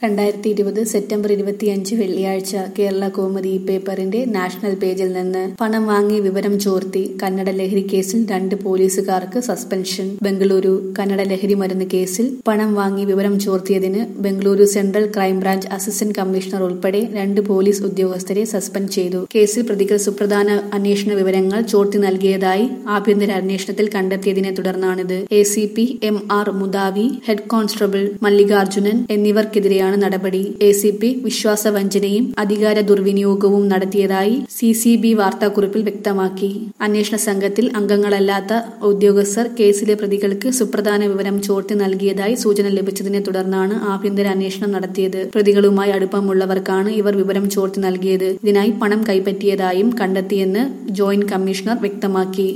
രണ്ടായിരത്തി ഇരുപത് സെപ്റ്റംബർ ഇരുപത്തിയഞ്ച് വെള്ളിയാഴ്ച കേരള കോമഡി പേപ്പറിന്റെ നാഷണൽ പേജിൽ നിന്ന് പണം വാങ്ങി വിവരം ചോർത്തി കന്നഡ ലഹരി കേസിൽ രണ്ട് പോലീസുകാർക്ക് സസ്പെൻഷൻ ബംഗളൂരു കന്നഡ ലഹരി മരുന്ന് കേസിൽ പണം വാങ്ങി വിവരം ചോർത്തിയതിന് Bengaluru central crime branch assistant commissioner ഉൾപ്പെടെ രണ്ട് പോലീസ് ഉദ്യോഗസ്ഥരെ സസ്പെൻഡ് ചെയ്തു കേസിൽ പ്രതികൾ സുപ്രധാന അന്വേഷണ വിവരങ്ങൾ ചോർത്തി നൽകിയതായി ആഭ്യന്തര അന്വേഷണത്തിൽ കണ്ടെത്തിയതിനെ തുടർന്നാണിത് A C P M R Mudavi head constable Mallikarjunan എന്നിവർക്കെതിരെയാണ് നടപടി എ സി പി വിശ്വാസവഞ്ചനയും അധികാര ദുർവിനിയോഗവും നടത്തിയതായി സി സി ബി വാർത്താക്കുറിപ്പിൽ വ്യക്തമാക്കി അന്വേഷണ സംഘത്തിൽ അംഗങ്ങളല്ലാത്ത ഉദ്യോഗസ്ഥർ കേസിലെ പ്രതികൾക്ക് സുപ്രധാന വിവരം ചോർത്തി നൽകിയതായി സൂചന ലഭിച്ചതിനെ തുടർന്നാണ് ആഭ്യന്തര അന്വേഷണം നടത്തിയത് പ്രതികളുമായി അടുപ്പമുള്ളവർക്കാണ് ഇവർ വിവരം ചോർത്തി നൽകിയത് ഇതിനായി പണം കൈപ്പറ്റിയതായും കണ്ടെത്തിയെന്ന് ജോയിന്റ് കമ്മീഷണർ വ്യക്തമാക്കി